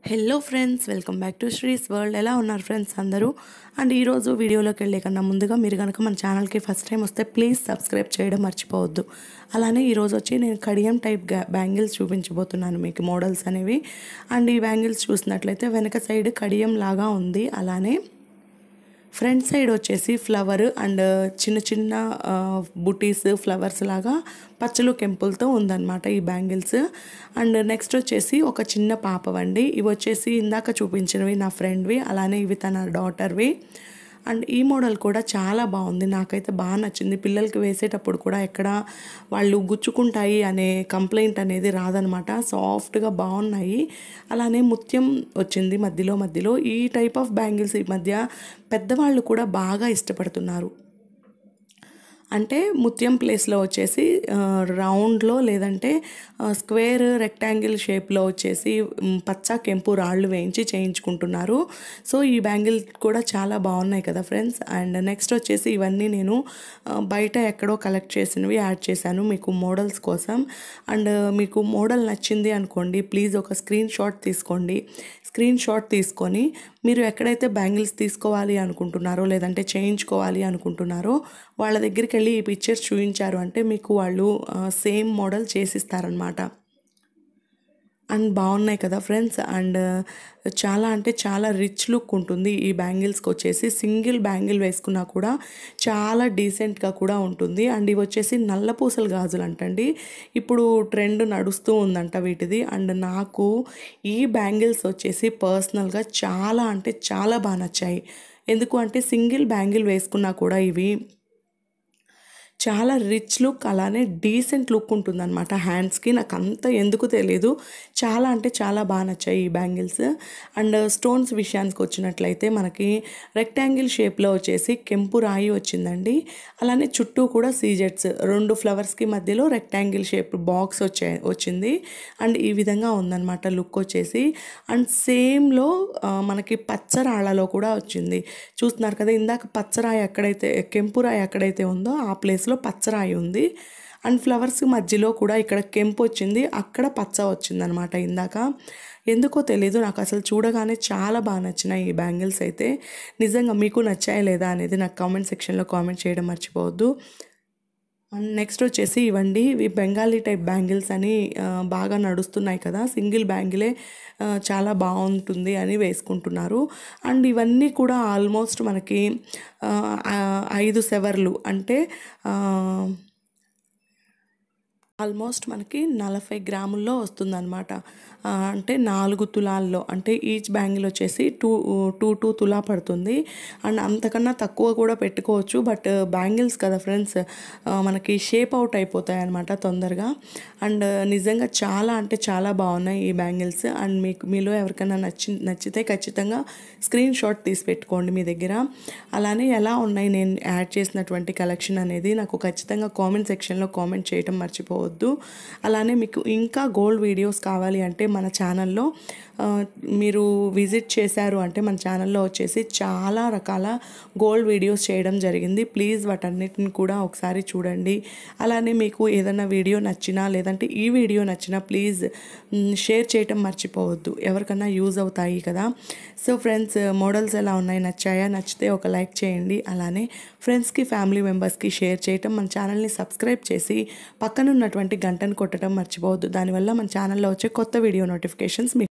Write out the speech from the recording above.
hello friends welcome back to Sri's world ఎలా ఉన్నారు friends అందరూ అండ్ ఈరోజు వీడియోలోకి వెళ్ళే కన్నా ముందుగా మీరు కనుక మన ఛానల్కి ఫస్ట్ టైం వస్తే ప్లీజ్ సబ్స్క్రైబ్ చేయడం మర్చిపోవద్దు అలానే ఈరోజు వచ్చి నేను కడియం టైప్ బ్యాంగిల్స్ చూపించబోతున్నాను మీకు మోడల్స్ అనేవి అండ్ ఈ బ్యాంగిల్స్ చూసినట్లయితే వెనక సైడ్ కడియం లాగా ఉంది అలానే ఫ్రంట్ సైడ్ వచ్చేసి ఫ్లవర్ అండ్ చిన్న చిన్న బుటీస్ ఫ్లవర్స్ లాగా పచ్చలు కెంపులతో ఉందన్నమాట ఈ బ్యాంగిల్స్ అండ్ నెక్స్ట్ వచ్చేసి ఒక చిన్న పాపవండి ఇవి వచ్చేసి ఇందాక చూపించినవి నా ఫ్రెండ్వి అలానే ఇవి తన డాటర్వి అండ్ ఈ మోడల్ కూడా చాలా బాగుంది నాకైతే బాగా నచ్చింది పిల్లలకి వేసేటప్పుడు కూడా ఎక్కడ వాళ్ళు గుచ్చుకుంటాయి అనే కంప్లైంట్ అనేది రాదనమాట సాఫ్ట్గా బాగున్నాయి అలానే ముత్యం వచ్చింది మధ్యలో మధ్యలో ఈ టైప్ ఆఫ్ బ్యాంగిల్స్ ఈ మధ్య పెద్దవాళ్ళు కూడా బాగా ఇష్టపడుతున్నారు అంటే ముత్యం ప్లేస్లో వచ్చేసి రౌండ్లో లేదంటే స్క్వేర్ రెక్టాంగిల్ షేప్లో వచ్చేసి పచ్చ కెంపు రాళ్ళు వేయించి చేయించుకుంటున్నారు సో ఈ బ్యాంగిల్ కూడా చాలా బాగున్నాయి కదా ఫ్రెండ్స్ అండ్ నెక్స్ట్ వచ్చేసి ఇవన్నీ నేను బయట ఎక్కడో కలెక్ట్ చేసినవి యాడ్ చేశాను మీకు మోడల్స్ కోసం అండ్ మీకు మోడల్ నచ్చింది అనుకోండి ప్లీజ్ ఒక స్క్రీన్ షాట్ తీసుకోండి స్క్రీన్ షాట్ తీసుకొని మీరు ఎక్కడైతే బ్యాంగిల్స్ తీసుకోవాలి అనుకుంటున్నారో లేదంటే చేయించుకోవాలి అనుకుంటున్నారో వాళ్ళ దగ్గరికి వెళ్ళి ఈ పిక్చర్స్ చూపించారు అంటే మీకు వాళ్ళు సేమ్ మోడల్ చేసిస్తారనమాట అండ్ బాగున్నాయి కదా ఫ్రెండ్స్ అండ్ చాలా అంటే చాలా రిచ్ లుక్ ఉంటుంది ఈ బ్యాంగిల్స్కి వచ్చేసి సింగిల్ బ్యాంగిల్ వేసుకున్నా కూడా చాలా డీసెంట్గా కూడా ఉంటుంది అండ్ ఇవి వచ్చేసి నల్ల పూసల గాజులు అంటండి ఇప్పుడు ట్రెండ్ నడుస్తూ ఉందంట వీటిది అండ్ నాకు ఈ బ్యాంగిల్స్ వచ్చేసి పర్సనల్గా చాలా అంటే చాలా బాగా నచ్చాయి ఎందుకు అంటే సింగిల్ బ్యాంగిల్ వేసుకున్నా కూడా ఇవి చాలా రిచ్ లుక్ అలానే డీసెంట్ లుక్ ఉంటుందన్నమాట హ్యాండ్స్కి నాకు అంత ఎందుకు తెలియదు చాలా అంటే చాలా బాగా నచ్చాయి ఈ బ్యాంగిల్స్ అండ్ స్టోన్స్ విషయానికి వచ్చినట్లయితే మనకి రెక్టాంగిల్ షేప్లో వచ్చేసి కెంపు రాయి వచ్చిందండి అలానే చుట్టూ కూడా సీజెట్స్ రెండు ఫ్లవర్స్కి మధ్యలో రెక్టాంగిల్ షేప్ బాక్స్ వచ్చే వచ్చింది అండ్ ఈ విధంగా ఉందన్నమాట లుక్ వచ్చేసి అండ్ సేమ్లో మనకి పచ్చరాళ్ళలో కూడా వచ్చింది చూస్తున్నారు కదా ఇందాక పచ్చరాయి ఎక్కడైతే కెంపు రాయి ఎక్కడైతే ఉందో ఆ ప్లేస్ ప్లేస్లో పచ్చరాయి ఉంది అండ్ ఫ్లవర్స్ మధ్యలో కూడా ఇక్కడ కెంపు వచ్చింది అక్కడ పచ్చ వచ్చింది అనమాట ఇందాక ఎందుకో తెలీదు నాకు అసలు చూడగానే చాలా బాగా నచ్చినాయి ఈ బ్యాంగిల్స్ అయితే నిజంగా మీకు నచ్చాయా లేదా అనేది నాకు కామెంట్ సెక్షన్లో కామెంట్ చేయడం మర్చిపోవద్దు అండ్ నెక్స్ట్ వచ్చేసి ఇవ్వండి ఇవి బెంగాలీ టైప్ బ్యాంగిల్స్ అని బాగా నడుస్తున్నాయి కదా సింగిల్ బ్యాంగిలే చాలా బాగుంటుంది అని వేసుకుంటున్నారు అండ్ ఇవన్నీ కూడా ఆల్మోస్ట్ మనకి ఐదు సెవర్లు అంటే ఆల్మోస్ట్ మనకి నలభై గ్రాముల్లో వస్తుందన్నమాట అంటే నాలుగు తులాల్లో అంటే ఈచ్ బ్యాంగిల్ వచ్చేసి టూ టూ టూ తులా పడుతుంది అండ్ అంతకన్నా తక్కువ కూడా పెట్టుకోవచ్చు బట్ బ్యాంగిల్స్ కదా ఫ్రెండ్స్ మనకి షేప్ అవుట్ అయిపోతాయి అనమాట తొందరగా అండ్ నిజంగా చాలా అంటే చాలా బాగున్నాయి ఈ బ్యాంగిల్స్ అండ్ మీకు మీలో ఎవరికైనా నచ్చి నచ్చితే ఖచ్చితంగా స్క్రీన్ షాట్ తీసి పెట్టుకోండి మీ దగ్గర అలానే ఎలా ఉన్నాయి నేను యాడ్ చేసినటువంటి కలెక్షన్ అనేది నాకు ఖచ్చితంగా కామెంట్ సెక్షన్లో కామెంట్ చేయడం మర్చిపోవద్దు వద్దు అలానే మీకు ఇంకా గోల్డ్ వీడియోస్ కావాలి అంటే మన ఛానల్లో మీరు విజిట్ చేశారు అంటే మన ఛానల్లో వచ్చేసి చాలా రకాల గోల్డ్ వీడియోస్ చేయడం జరిగింది ప్లీజ్ వాటన్నిటిని కూడా ఒకసారి చూడండి అలానే మీకు ఏదైనా వీడియో నచ్చినా లేదంటే ఈ వీడియో నచ్చినా ప్లీజ్ షేర్ చేయటం మర్చిపోవద్దు ఎవరికన్నా యూజ్ అవుతాయి కదా సో ఫ్రెండ్స్ మోడల్స్ ఎలా ఉన్నాయి నచ్చాయా నచ్చితే ఒక లైక్ చేయండి అలానే ఫ్రెండ్స్కి ఫ్యామిలీ మెంబర్స్కి షేర్ చేయటం మన ఛానల్ని సబ్స్క్రైబ్ చేసి పక్కనున్నటువంటి గంటను కొట్టడం మర్చిపోవద్దు దానివల్ల మన ఛానల్లో వచ్చే కొత్త వీడియో నోటిఫికేషన్స్